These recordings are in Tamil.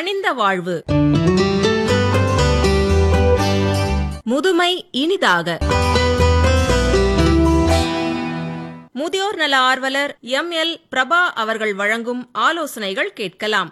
கனிந்த வாழ்வு முதுமை இனிதாக முதியோர் நல ஆர்வலர் எம் எல் பிரபா அவர்கள் வழங்கும் ஆலோசனைகள் கேட்கலாம்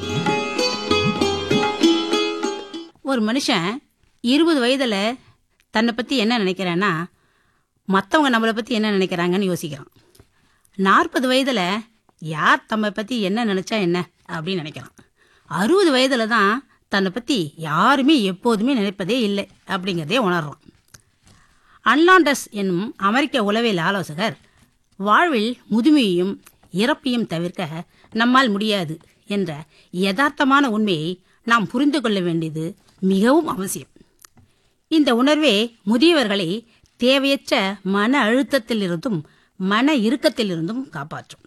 ஒரு மனுஷன் இருபது வயதுல தன்னை பற்றி என்ன நினைக்கிறான்னா மற்றவங்க நம்மளை பற்றி என்ன நினைக்கிறாங்கன்னு யோசிக்கிறான் நாற்பது வயதில் யார் தம்மை பற்றி என்ன நினச்சா என்ன அப்படின்னு நினைக்கிறான் அறுபது வயதில் தான் தன்னை பற்றி யாருமே எப்போதுமே நினைப்பதே இல்லை அப்படிங்கிறதே உணர்றான் அன்லாண்டஸ் என்னும் அமெரிக்க உளவியல் ஆலோசகர் வாழ்வில் முதுமையையும் இறப்பையும் தவிர்க்க நம்மால் முடியாது என்ற யதார்த்தமான உண்மையை நாம் புரிந்து கொள்ள வேண்டியது மிகவும் அவசியம் இந்த உணர்வே முதியவர்களை தேவையற்ற மன அழுத்தத்திலிருந்தும் மன இறுக்கத்திலிருந்தும் காப்பாற்றும்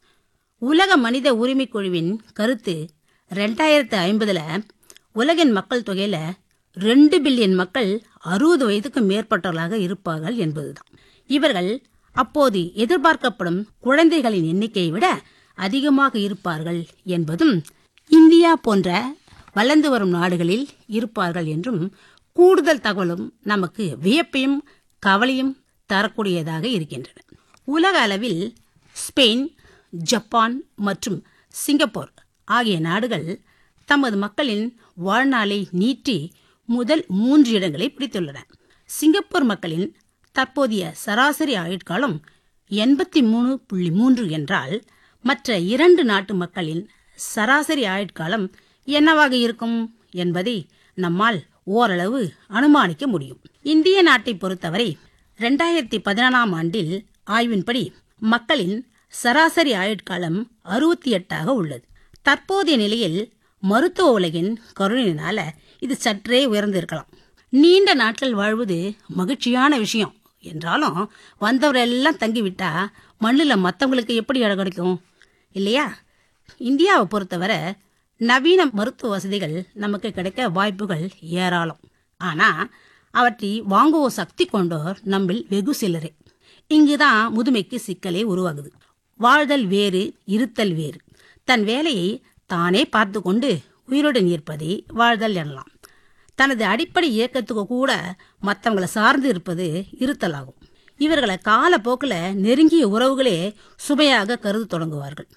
உலக மனித உரிமைக் குழுவின் கருத்து ரெண்டாயிரத்து ஐம்பதுல உலகின் மக்கள் தொகையில ரெண்டு பில்லியன் மக்கள் அறுபது வயதுக்கு மேற்பட்டவர்களாக இருப்பார்கள் என்பதுதான் இவர்கள் அப்போது எதிர்பார்க்கப்படும் குழந்தைகளின் எண்ணிக்கையை விட அதிகமாக இருப்பார்கள் என்பதும் இந்தியா போன்ற வளர்ந்து வரும் நாடுகளில் இருப்பார்கள் என்றும் கூடுதல் தகவலும் நமக்கு வியப்பையும் கவலையும் தரக்கூடியதாக இருக்கின்றன உலக அளவில் ஸ்பெயின் ஜப்பான் மற்றும் சிங்கப்பூர் ஆகிய நாடுகள் தமது மக்களின் வாழ்நாளை நீட்டி முதல் மூன்று இடங்களை பிடித்துள்ளன சிங்கப்பூர் மக்களின் தற்போதைய சராசரி ஆயுட்காலம் எண்பத்தி மூணு புள்ளி மூன்று என்றால் மற்ற இரண்டு நாட்டு மக்களின் சராசரி ஆயுட்காலம் என்னவாக இருக்கும் என்பதை நம்மால் ஓரளவு அனுமானிக்க முடியும் இந்திய நாட்டை பொறுத்தவரை ரெண்டாயிரத்தி பதினாலாம் ஆண்டில் ஆய்வின்படி மக்களின் சராசரி ஆயுட்காலம் அறுபத்தி எட்டாக உள்ளது தற்போதைய நிலையில் மருத்துவ உலகின் கருணையினால இது சற்றே உயர்ந்திருக்கலாம் நீண்ட நாட்கள் வாழ்வது மகிழ்ச்சியான விஷயம் என்றாலும் வந்தவரெல்லாம் தங்கிவிட்டா மண்ணில் மற்றவங்களுக்கு எப்படி இடம் கிடைக்கும் இல்லையா இந்தியாவை பொறுத்தவரை நவீன மருத்துவ வசதிகள் நமக்கு கிடைக்க வாய்ப்புகள் ஏராளம் ஆனா அவற்றை வாங்குவோர் சக்தி கொண்டோர் நம்மில் வெகு சிலரே இங்குதான் முதுமைக்கு சிக்கலே உருவாகுது வாழ்தல் வேறு இருத்தல் வேறு தன் வேலையை தானே பார்த்து கொண்டு உயிருடன் இருப்பதை வாழ்தல் எனலாம் தனது அடிப்படை இயக்கத்துக்கு கூட மற்றவங்களை சார்ந்து இருப்பது இருத்தலாகும் இவர்களை காலப்போக்கில் நெருங்கிய உறவுகளே சுமையாக கருது தொடங்குவார்கள்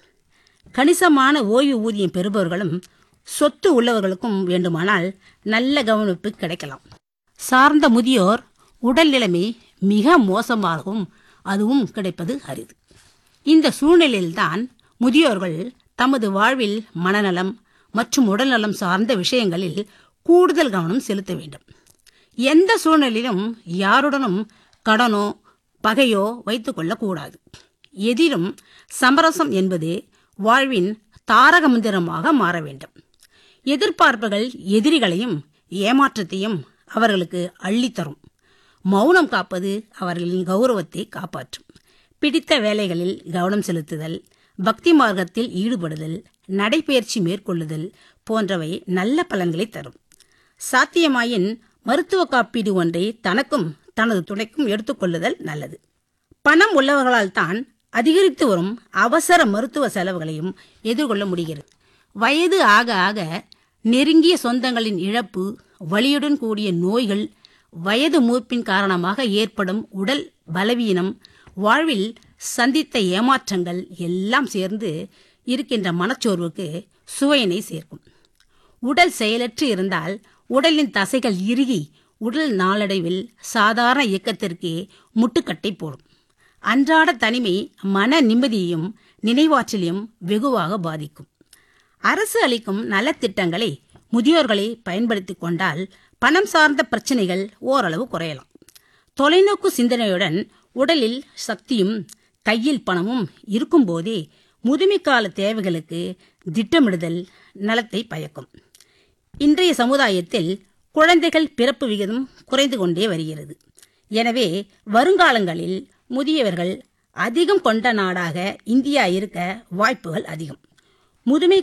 கணிசமான ஓய்வு ஊதியம் பெறுபவர்களும் சொத்து உள்ளவர்களுக்கும் வேண்டுமானால் நல்ல கவனிப்பு கிடைக்கலாம் சார்ந்த முதியோர் உடல் நிலைமை மிக மோசமாகவும் அதுவும் கிடைப்பது அரிது இந்த சூழ்நிலையில்தான் முதியோர்கள் தமது வாழ்வில் மனநலம் மற்றும் உடல்நலம் சார்ந்த விஷயங்களில் கூடுதல் கவனம் செலுத்த வேண்டும் எந்த சூழ்நிலையிலும் யாருடனும் கடனோ பகையோ வைத்துக் கொள்ளக்கூடாது எதிலும் சமரசம் என்பது வாழ்வின் தாரக மந்திரமாக மாற வேண்டும் எதிர்பார்ப்புகள் எதிரிகளையும் ஏமாற்றத்தையும் அவர்களுக்கு அள்ளித்தரும் மௌனம் காப்பது அவர்களின் கௌரவத்தை காப்பாற்றும் பிடித்த வேலைகளில் கவனம் செலுத்துதல் பக்தி மார்க்கத்தில் ஈடுபடுதல் நடைபயிற்சி மேற்கொள்ளுதல் போன்றவை நல்ல பலன்களை தரும் சாத்தியமாயின் மருத்துவ காப்பீடு ஒன்றை தனக்கும் தனது துணைக்கும் எடுத்துக்கொள்ளுதல் நல்லது பணம் உள்ளவர்களால் தான் அதிகரித்து வரும் அவசர மருத்துவ செலவுகளையும் எதிர்கொள்ள முடிகிறது வயது ஆக ஆக நெருங்கிய சொந்தங்களின் இழப்பு வலியுடன் கூடிய நோய்கள் வயது மூப்பின் காரணமாக ஏற்படும் உடல் பலவீனம் வாழ்வில் சந்தித்த ஏமாற்றங்கள் எல்லாம் சேர்ந்து இருக்கின்ற மனச்சோர்வுக்கு சுவையினை சேர்க்கும் உடல் செயலற்று இருந்தால் உடலின் தசைகள் இறுகி உடல் நாளடைவில் சாதாரண இயக்கத்திற்கே முட்டுக்கட்டை போடும் அன்றாட தனிமை மன நிம்மதியையும் நினைவாற்றலையும் வெகுவாக பாதிக்கும் அரசு அளிக்கும் நலத்திட்டங்களை முதியோர்களை பயன்படுத்திக் கொண்டால் பணம் சார்ந்த பிரச்சனைகள் ஓரளவு குறையலாம் தொலைநோக்கு சிந்தனையுடன் உடலில் சக்தியும் கையில் பணமும் இருக்கும்போதே முதுமைக்கால தேவைகளுக்கு திட்டமிடுதல் நலத்தை பயக்கும் இன்றைய சமுதாயத்தில் குழந்தைகள் பிறப்பு விகிதம் குறைந்து கொண்டே வருகிறது எனவே வருங்காலங்களில் முதியவர்கள் அதிகம் கொண்ட நாடாக இந்தியா இருக்க வாய்ப்புகள் அதிகம் முதுமை